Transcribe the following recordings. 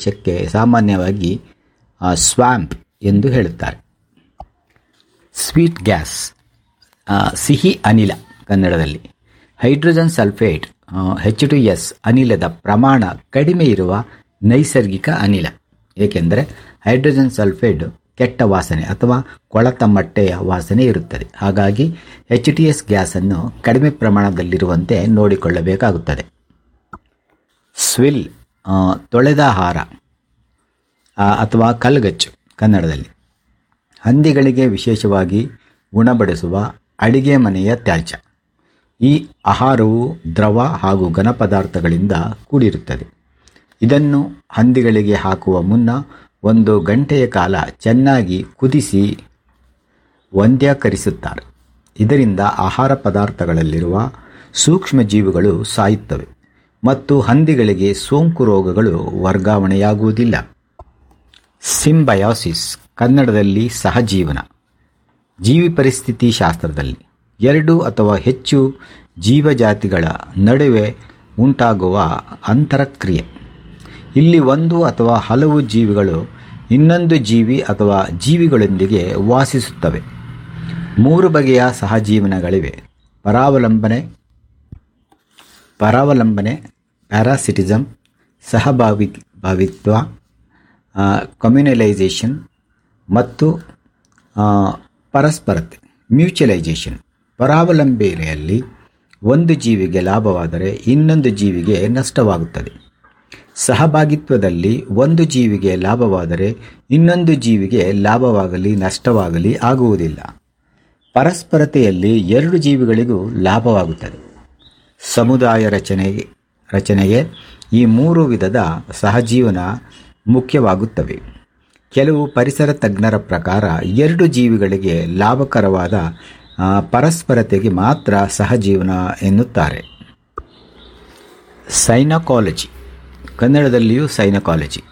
ಪ್ರದೇಶಕ್ಕೆ ಸಾಮಾನ್ಯವಾಗಿ ಸ್ವಾಂಪ್ ಎಂದು ಹೇಳುತ್ತಾರೆ ಸ್ವೀಟ್ ಗ್ಯಾಸ್ ಆ, ಸಿಹಿ ಅನಿಲ ಕನ್ನಡದಲ್ಲಿ hydrogen sulphate H two S ಅನಿಲದ ಪ್ರಮಾಣ ಕಡಿಮೆ ಇರುವ ನೈಸರ್ಗಿಕ ಅನಿಲ ಏಕೆಂದರೆ ಹೈಡ್ರೋಜನ್ ಸಲ್ಫೇಟ್ ಕೆಟ್ಟ ವಾಸನೆ ಅಥವಾ ಕೊಳತ ಮಟ್ಟೆಯ ವಾಸನೆ ಇರುತ್ತದೆ ಹಾಗಾಗಿ ಎಚ್ ಟಿ ಎಸ್ ಗ್ಯಾಸನ್ನು ಕಡಿಮೆ ಪ್ರಮಾಣದಲ್ಲಿರುವಂತೆ ನೋಡಿಕೊಳ್ಳಬೇಕಾಗುತ್ತದೆ ಸ್ವಿಲ್ ಆ, ತೊಳೆದ ಆಹಾರ ಆ, ಅಥವಾ ಕಲ್ಗಚ್ಚು ಕನ್ನಡದಲ್ಲಿ ಹಂದಿಗಳಿಗೆ ವಿಶೇಷವಾಗಿ ಉಣಬಡಿಸುವ ಅಡಿಗೆ ಮನೆಯ ತ್ಯಾಜ್ಯ ಈ ಆಹಾರವು ದ್ರವ ಹಾಗೂ ಘನ ಪದಾರ್ಥಗಳಿಂದ ಕೂಡಿರುತ್ತದೆ ಇದನ್ನು ಹಂದಿಗಳಿಗೆ ಹಾಕುವ ಮುನ್ನ ಒಂದು ಗಂಟೆಯ ಕಾಲ ಚೆನ್ನಾಗಿ ಕುದಿಸಿ ವಂದ್ಯಕರಿಸುತ್ತಾರೆ ಇದರಿಂದ ಆಹಾರ ಪದಾರ್ಥಗಳಲ್ಲಿರುವ ಸೂಕ್ಷ್ಮ ಜೀವಿಗಳು ಸಾಯುತ್ತವೆ ಮತ್ತು ಹಂದಿಗಳಿಗೆ ಸೋಂಕು ರೋಗಗಳು ವರ್ಗಾವಣೆಯಾಗುವುದಿಲ್ಲ ಸಿಂಬಯಾಸಿಸ್ ಕನ್ನಡದಲ್ಲಿ ಸಹಜೀವನ ಜೀವಿ ಪರಿಸ್ಥಿತಿ ಶಾಸ್ತ್ರದಲ್ಲಿ ಎರಡು ಅಥವಾ ಹೆಚ್ಚು ಜೀವಜಾತಿಗಳ ನಡುವೆ ಉಂಟಾಗುವ ಅಂತರಕ್ರಿಯೆ ಇಲ್ಲಿ ಒಂದು ಅಥವಾ ಹಲವು ಜೀವಿಗಳು ಇನ್ನೊಂದು ಜೀವಿ ಅಥವಾ ಜೀವಿಗಳೊಂದಿಗೆ ವಾಸಿಸುತ್ತವೆ ಮೂರು ಬಗೆಯ ಸಹಜೀವನಗಳಿವೆ ಪರಾವಲಂಬನೆ ಪರಾವಲಂಬನೆ ಪ್ಯಾರಾಸಿಟಿಸಮ್ ಸಹಭಾವಿ ಭಾವಿತ್ವ ಕಮ್ಯುನಲೈಸೇಷನ್ ಮತ್ತು ಆ, ಪರಸ್ಪರತೆ ಮ್ಯೂಚುವಲೈಸೇಷನ್ ಪರಾವಲಂಬನೆಯಲ್ಲಿ ಒಂದು ಜೀವಿಗೆ ಲಾಭವಾದರೆ ಇನ್ನೊಂದು ಜೀವಿಗೆ ನಷ್ಟವಾಗುತ್ತದೆ ಸಹಭಾಗಿತ್ವದಲ್ಲಿ ಒಂದು ಜೀವಿಗೆ ಲಾಭವಾದರೆ ಇನ್ನೊಂದು ಜೀವಿಗೆ ಲಾಭವಾಗಲಿ ನಷ್ಟವಾಗಲಿ ಆಗುವುದಿಲ್ಲ ಪರಸ್ಪರತೆಯಲ್ಲಿ ಎರಡು ಜೀವಿಗಳಿಗೂ ಲಾಭವಾಗುತ್ತದೆ ಸಮುದಾಯ ರಚನೆಗೆ ರಚನೆಗೆ ಈ ಮೂರು ವಿಧದ ಸಹಜೀವನ ಮುಖ್ಯವಾಗುತ್ತವೆ ಕೆಲವು ಪರಿಸರ ತಜ್ಞರ ಪ್ರಕಾರ ಎರಡು ಜೀವಿಗಳಿಗೆ ಲಾಭಕರವಾದ ಆ, ಪರಸ್ಪರತೆಗೆ ಮಾತ್ರ ಸಹಜೀವನ ಎನ್ನುತ್ತಾರೆ ಸೈನಕಾಲಜಿ ಕನ್ನಡದಲ್ಲಿಯೂ ಸೈನಕಾಲಜಿ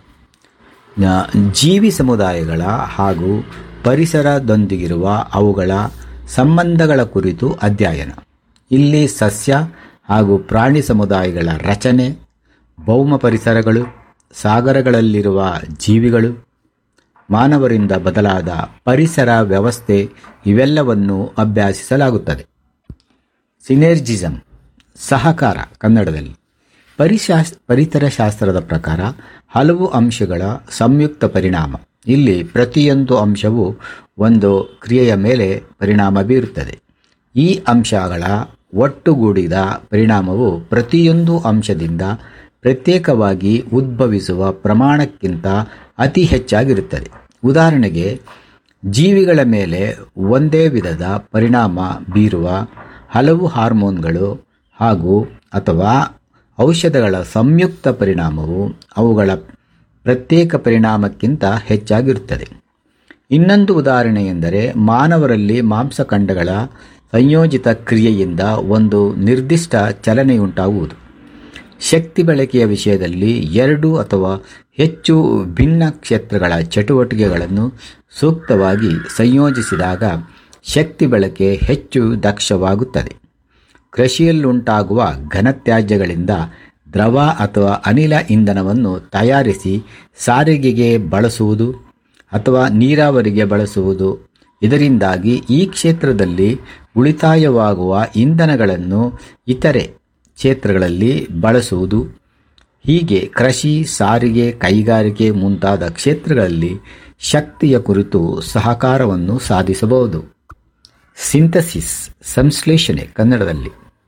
ಆ, ಜೀವಿ ಸಮುದಾಯಗಳ ಹಾಗೂ ಪರಿಸರದೊಂದಿಗಿರುವ ಅವುಗಳ ಸಂಬಂಧಗಳ ಕುರಿತು ಅಧ್ಯಯನ ಇಲ್ಲಿ ಸಸ್ಯ ಹಾಗೂ ಪ್ರಾಣಿ ಸಮುದಾಯಗಳ ರಚನೆ ಭೌಮ ಪರಿಸರಗಳು ಸಾಗರಗಳಲ್ಲಿರುವ ಜೀವಿಗಳು ಮಾನವರಿಂದ ಬದಲಾದ ಪರಿಸರ ವ್ಯವಸ್ಥೆ ಇವೆಲ್ಲವನ್ನು ಅಭ್ಯಾಸಿಸಲಾಗುತ್ತದೆ ಸಿನೆರ್ಜಿಸಮ್ ಸಹಕಾರ ಕನ್ನಡದಲ್ಲಿ ಪರಿಶಾಸ್ ಪರಿಸರ ಶಾಸ್ತ್ರದ ಪ್ರಕಾರ ಹಲವು ಅಂಶಗಳ ಸಂಯುಕ್ತ ಪರಿಣಾಮ ಇಲ್ಲಿ ಪ್ರತಿಯೊಂದು ಅಂಶವು ಒಂದು ಕ್ರಿಯೆಯ ಮೇಲೆ ಪರಿಣಾಮ ಬೀರುತ್ತದೆ ಈ ಅಂಶಗಳ ಒಟ್ಟುಗೂಡಿದ ಪರಿಣಾಮವು ಪ್ರತಿಯೊಂದು ಅಂಶದಿಂದ ಪ್ರತ್ಯೇಕವಾಗಿ ಉದ್ಭವಿಸುವ ಪ್ರಮಾಣಕ್ಕಿಂತ ಅತಿ ಹೆಚ್ಚಾಗಿರುತ್ತದೆ ಉದಾಹರಣೆಗೆ ಜೀವಿಗಳ ಮೇಲೆ ಒಂದೇ ವಿಧದ ಪರಿಣಾಮ ಬೀರುವ ಹಲವು ಹಾರ್ಮೋನ್ಗಳು ಹಾಗೂ ಅಥವಾ ಔಷಧಗಳ ಸಂಯುಕ್ತ ಪರಿಣಾಮವು ಅವುಗಳ ಪ್ರತ್ಯೇಕ ಪರಿಣಾಮಕ್ಕಿಂತ ಹೆಚ್ಚಾಗಿರುತ್ತದೆ ಇನ್ನೊಂದು ಉದಾಹರಣೆ ಎಂದರೆ ಮಾನವರಲ್ಲಿ ಮಾಂಸಖಂಡಗಳ ಸಂಯೋಜಿತ ಕ್ರಿಯೆಯಿಂದ ಒಂದು ನಿರ್ದಿಷ್ಟ ಚಲನೆಯುಂಟಾಗುವುದು ಶಕ್ತಿ ಬಳಕೆಯ ವಿಷಯದಲ್ಲಿ ಎರಡು ಅಥವಾ ಹೆಚ್ಚು ಭಿನ್ನ ಕ್ಷೇತ್ರಗಳ ಚಟುವಟಿಕೆಗಳನ್ನು ಸೂಕ್ತವಾಗಿ ಸಂಯೋಜಿಸಿದಾಗ ಶಕ್ತಿ ಬಳಕೆ ಹೆಚ್ಚು ದಕ್ಷವಾಗುತ್ತದೆ ಕೃಷಿಯಲ್ಲುಂಟಾಗುವ ಘನತ್ಯಾಜ್ಯಗಳಿಂದ ದ್ರವ ಅಥವಾ ಅನಿಲ ಇಂಧನವನ್ನು ತಯಾರಿಸಿ ಸಾರಿಗೆಗೆ ಬಳಸುವುದು ಅಥವಾ ನೀರಾವರಿಗೆ ಬಳಸುವುದು ಇದರಿಂದಾಗಿ ಈ ಕ್ಷೇತ್ರದಲ್ಲಿ ಉಳಿತಾಯವಾಗುವ ಇಂಧನಗಳನ್ನು ಇತರೆ ಕ್ಷೇತ್ರಗಳಲ್ಲಿ ಬಳಸುವುದು ಹೀಗೆ ಕೃಷಿ ಸಾರಿಗೆ ಕೈಗಾರಿಕೆ ಮುಂತಾದ ಕ್ಷೇತ್ರಗಳಲ್ಲಿ ಶಕ್ತಿಯ ಕುರಿತು ಸಹಕಾರವನ್ನು ಸಾಧಿಸಬಹುದು ಸಿಂಥಸಿಸ್ ಸಂಶ್ಲೇಷಣೆ ಕನ್ನಡದಲ್ಲಿ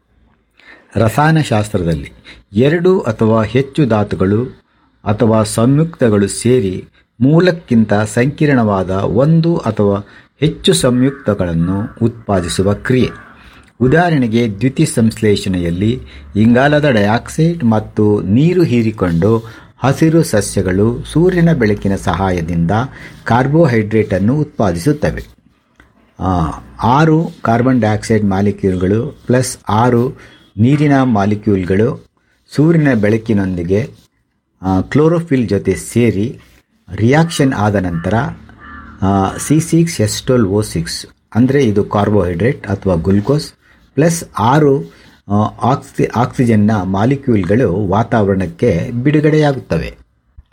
ರಸಾಯನಶಾಸ್ತ್ರದಲ್ಲಿ ಎರಡು ಅಥವಾ ಹೆಚ್ಚು ಧಾತುಗಳು ಅಥವಾ ಸಂಯುಕ್ತಗಳು ಸೇರಿ ಮೂಲಕ್ಕಿಂತ ಸಂಕೀರ್ಣವಾದ ಒಂದು ಅಥವಾ ಹೆಚ್ಚು ಸಂಯುಕ್ತಗಳನ್ನು ಉತ್ಪಾದಿಸುವ ಕ್ರಿಯೆ ಉದಾಹರಣೆಗೆ ದ್ಯುತಿ ಸಂಶ್ಲೇಷಣೆಯಲ್ಲಿ ಇಂಗಾಲದ ಡೈಆಕ್ಸೈಡ್ ಮತ್ತು ನೀರು ಹೀರಿಕೊಂಡು ಹಸಿರು ಸಸ್ಯಗಳು ಸೂರ್ಯನ ಬೆಳಕಿನ ಸಹಾಯದಿಂದ ಕಾರ್ಬೋಹೈಡ್ರೇಟನ್ನು ಉತ್ಪಾದಿಸುತ್ತವೆ ಆ, ಆರು ಕಾರ್ಬನ್ ಡೈಆಕ್ಸೈಡ್ ಮಾಲಿಕ್ಯೂಲ್ಗಳು ಪ್ಲಸ್ ಆರು ನೀರಿನ ಮಾಲಿಕ್ಯೂಲ್ಗಳು ಸೂರ್ಯನ ಬೆಳಕಿನೊಂದಿಗೆ ಆ, ಕ್ಲೋರೋಫಿಲ್ ಜೊತೆ ಸೇರಿ ರಿಯಾಕ್ಷನ್ ಆದ ನಂತರ ಸಿ ಸಿಕ್ಸ್ ಎಸ್ಟೋಲ್ ಓ ಸಿಕ್ಸ್ ಅಂದರೆ ಇದು ಕಾರ್ಬೋಹೈಡ್ರೇಟ್ ಅಥವಾ ಗ್ಲುಕೋಸ್ ಪ್ಲಸ್ ಆರು ಆ, ಆಕ್ಸಿ ಆಕ್ಸಿಜನ್ನ ಮಾಲಿಕ್ಯೂಲ್ಗಳು ವಾತಾವರಣಕ್ಕೆ ಬಿಡುಗಡೆಯಾಗುತ್ತವೆ